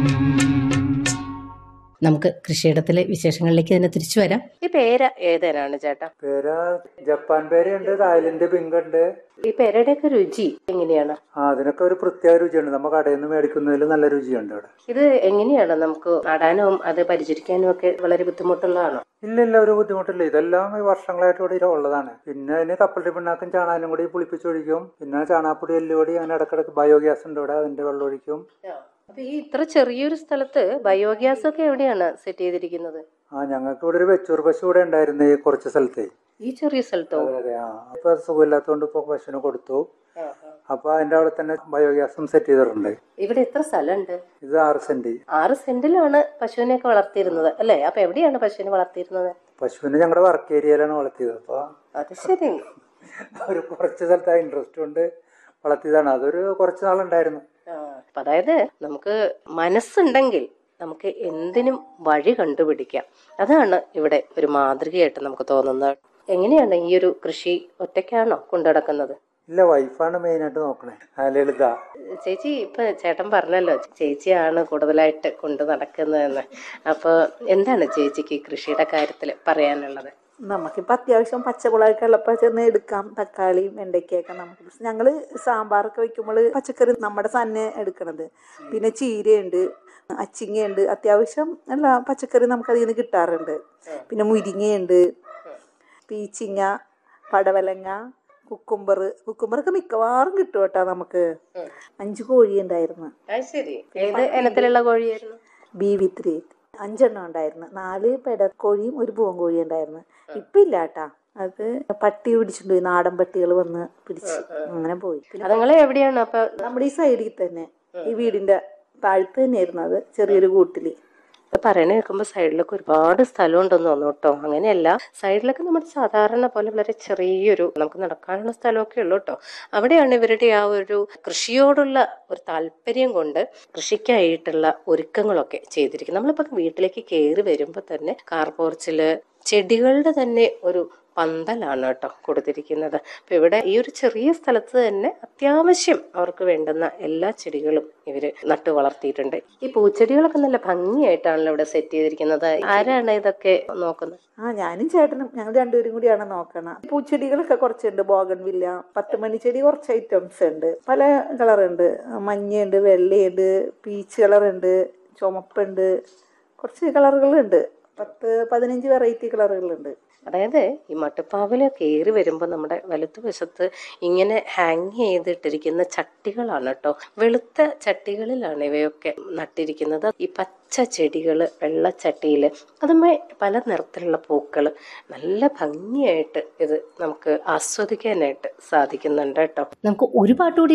നമുക്ക് കൃഷിയിടത്തിലെ വിശേഷങ്ങളിലേക്ക് തന്നെ തിരിച്ചു വരാം ഈ പേര ഏതേനാണ് ചേട്ടാ പേര ജപ്പാൻ പേരയുണ്ട് തായ്ലൻഡ് പിങ്ക് ഉണ്ട് ഈ പേരയുടെയൊക്കെ രുചി എങ്ങനെയാണ് ആ അതിനൊക്കെ ഒരു പ്രത്യേക രുചിയുണ്ട് നമ്മൾ കടയിൽ നിന്ന് മേടിക്കുന്നതിൽ നല്ല രുചിയുണ്ട് അവിടെ ഇത് എങ്ങനെയാണ് നമുക്ക് നടാനും അത് പരിചരിക്കാനും ഒക്കെ വളരെ ബുദ്ധിമുട്ടുള്ളതാണോ ഇല്ല ഇല്ല ഒരു ബുദ്ധിമുട്ടില്ല ഇതെല്ലാം ഈ വർഷങ്ങളായിട്ട് ഇവിടെ ഉള്ളതാണ് പിന്നെ അതിന് കപ്പലി പിണ്ണാക്കും ചാണാനും കൂടി പുളിപ്പിച്ചൊഴിക്കും പിന്നെ ചാണാപ്പൊടി എല്ലുപൊടി അങ്ങനെ ഇടക്കിടക്ക് ബയോഗ്യാസ് ഉണ്ട് ഇവിടെ അതിന്റെ വെള്ളം ഒഴിക്കും അപ്പൊ ഈ ഇത്ര ചെറിയൊരു സ്ഥലത്ത് ബയോഗ്യാസ് ഒക്കെ എവിടെയാണ് സെറ്റ് ചെയ്തിരിക്കുന്നത് ആ ഞങ്ങൾക്ക് ഇവിടെ ഒരു വെച്ചൂർ പശു ഇവിടെ ഉണ്ടായിരുന്നു ഈ കുറച്ച് സ്ഥലത്തെ ഈ ചെറിയ സ്ഥലത്തോ അതെ അതെ ആ ഇപ്പൊ സുഖമില്ലാത്തതുകൊണ്ട് ഇപ്പൊ പശുവിന് കൊടുത്തു അപ്പൊ അതിന്റെ അവിടെ തന്നെ ബയോഗ്യാസും സെറ്റ് ചെയ്തിട്ടുണ്ട് ഇവിടെ എത്ര സ്ഥലമുണ്ട് ഇത് ആറ് സെന്റ് ആറ് സെന്റിലാണ് പശുവിനെയൊക്കെ വളർത്തിയിരുന്നത് അല്ലേ അപ്പൊ എവിടെയാണ് പശുവിനെ വളർത്തിയിരുന്നത് പശുവിനെ ഞങ്ങളുടെ വർക്ക് ഏരിയയിലാണ് വളർത്തിയത് അപ്പൊ അത് ശരി ഒരു കുറച്ച് സ്ഥലത്ത് ഇൻട്രസ്റ്റ് കൊണ്ട് വളർത്തിയതാണ് അതൊരു കുറച്ച് നാളുണ്ടായിരുന്നു ആ, അപ്പൊ അതായത് നമുക്ക് മനസ്സുണ്ടെങ്കിൽ നമുക്ക് എന്തിനും വഴി കണ്ടുപിടിക്കാം അതാണ് ഇവിടെ ഒരു മാതൃകയായിട്ട് നമുക്ക് തോന്നുന്നത് എങ്ങനെയാണ് ഈ ഒരു കൃഷി ഒറ്റയ്ക്കാണോ കൊണ്ടുനടക്കുന്നത് ഇല്ല വൈഫാണ് മെയിനായിട്ട് നോക്കണേ ആ ലളിത ചേച്ചി ഇപ്പൊ ചേട്ടൻ പറഞ്ഞല്ലോ ചേച്ചിയാണ് കൂടുതലായിട്ട് കൊണ്ടു നടക്കുന്നതെന്ന് അപ്പൊ എന്താണ് ചേച്ചിക്ക് ഈ കൃഷിയുടെ കാര്യത്തിൽ പറയാനുള്ളത് നമുക്കിപ്പോൾ അത്യാവശ്യം പച്ചമുളകൊക്കെ ഉള്ളപ്പോൾ ചെന്ന് എടുക്കാം തക്കാളിയും വെണ്ടയ്ക്കയൊക്കെ നമുക്ക് പക്ഷെ ഞങ്ങൾ സാമ്പാറൊക്കെ വെക്കുമ്പോൾ പച്ചക്കറി നമ്മുടെ തന്നെ എടുക്കണത് പിന്നെ ചീരയുണ്ട് അച്ചിങ്ങയുണ്ട് അത്യാവശ്യം എല്ലാ പച്ചക്കറി നമുക്ക് അതിൽ നിന്ന് കിട്ടാറുണ്ട് പിന്നെ മുരിങ്ങയുണ്ട് പീച്ചിങ്ങ പടവലങ്ങ കുക്കുംബർ കുക്കുംബറൊക്കെ മിക്കവാറും കിട്ടും കേട്ടോ നമുക്ക് അഞ്ച് കോഴി ഉണ്ടായിരുന്നു അത് ശരി ഏത് ഇനത്തിലുള്ള കോഴിയായിരുന്നു ബി വി ത്രീ അഞ്ചെണ്ണം ഉണ്ടായിരുന്നു നാല് പെടക്കോഴിയും ഒരു പൂവൻകോഴി ഉണ്ടായിരുന്നു ഇപ്പൊ ഇല്ല കേട്ടാ അത് പട്ടി പിടിച്ചിട്ട് പോയി നാടൻ പട്ടികൾ വന്ന് പിടിച്ച് അങ്ങനെ പോയി പിന്നെ അതുങ്ങളെ എവിടെയാണ് അപ്പൊ നമ്മുടെ ഈ സൈഡിൽ തന്നെ ഈ വീടിന്റെ താഴത്ത് തന്നെയായിരുന്നു അത് ചെറിയൊരു കൂട്ടില് പറയണ കേൾക്കുമ്പോൾ സൈഡിലൊക്കെ ഒരുപാട് സ്ഥലം ഉണ്ടെന്ന് തോന്നുന്നു കേട്ടോ അങ്ങനെയല്ല സൈഡിലൊക്കെ നമ്മുടെ സാധാരണ പോലെ വളരെ ചെറിയൊരു നമുക്ക് നടക്കാനുള്ള സ്ഥലമൊക്കെ ഉള്ളൂ കേട്ടോ അവിടെയാണ് ഇവരുടെ ആ ഒരു കൃഷിയോടുള്ള ഒരു താല്പര്യം കൊണ്ട് കൃഷിക്കായിട്ടുള്ള ഒരുക്കങ്ങളൊക്കെ ചെയ്തിരിക്കുന്നത് നമ്മളിപ്പോൾ വീട്ടിലേക്ക് കയറി വരുമ്പോൾ തന്നെ കാർ പോർച്ചില് ചെടികളുടെ തന്നെ ഒരു പന്തലാണ് കേട്ടോ കൊടുത്തിരിക്കുന്നത് അപ്പൊ ഇവിടെ ഈ ഒരു ചെറിയ സ്ഥലത്ത് തന്നെ അത്യാവശ്യം അവർക്ക് വേണ്ടുന്ന എല്ലാ ചെടികളും ഇവര് നട്ടു വളർത്തിയിട്ടുണ്ട് ഈ പൂച്ചെടികളൊക്കെ നല്ല ഭംഗിയായിട്ടാണല്ലോ ഇവിടെ സെറ്റ് ചെയ്തിരിക്കുന്നത് ആരാണ് ഇതൊക്കെ നോക്കുന്നത് ആ ഞാനും ചേട്ടനും ഞങ്ങൾ രണ്ടുപേരും കൂടിയാണ് നോക്കണം പൂച്ചെടികളൊക്കെ കുറച്ചുണ്ട് ബോഗൺവില്ല പത്ത് മണിച്ചെടി കുറച്ച് ഐറ്റംസ് ഉണ്ട് പല കളറുണ്ട് മഞ്ഞയുണ്ട് വെള്ളയുണ്ട് പീച്ച് കളറുണ്ട് ചുമപ്പുണ്ട് കുറച്ച് കളറുകളുണ്ട് പത്ത് പതിനഞ്ച് വെറൈറ്റി കളറുകളുണ്ട് അതായത് ഈ മട്ടുപ്പാവില് കയറി വരുമ്പോൾ നമ്മുടെ വലത്തുവശത്ത് ഇങ്ങനെ ഹാങ് ചെയ്തിട്ടിരിക്കുന്ന ചട്ടികളാണ് കേട്ടോ വെളുത്ത ചട്ടികളിലാണ് ഇവയൊക്കെ നട്ടിരിക്കുന്നത് ഈ പച്ച ചെടികൾ വെള്ളച്ചട്ടിയിൽ അതുമായി പല നിറത്തിലുള്ള പൂക്കൾ നല്ല ഭംഗിയായിട്ട് ഇത് നമുക്ക് ആസ്വദിക്കാനായിട്ട് സാധിക്കുന്നുണ്ട് കേട്ടോ നമുക്ക് ഒരു പാട്ടുകൂടി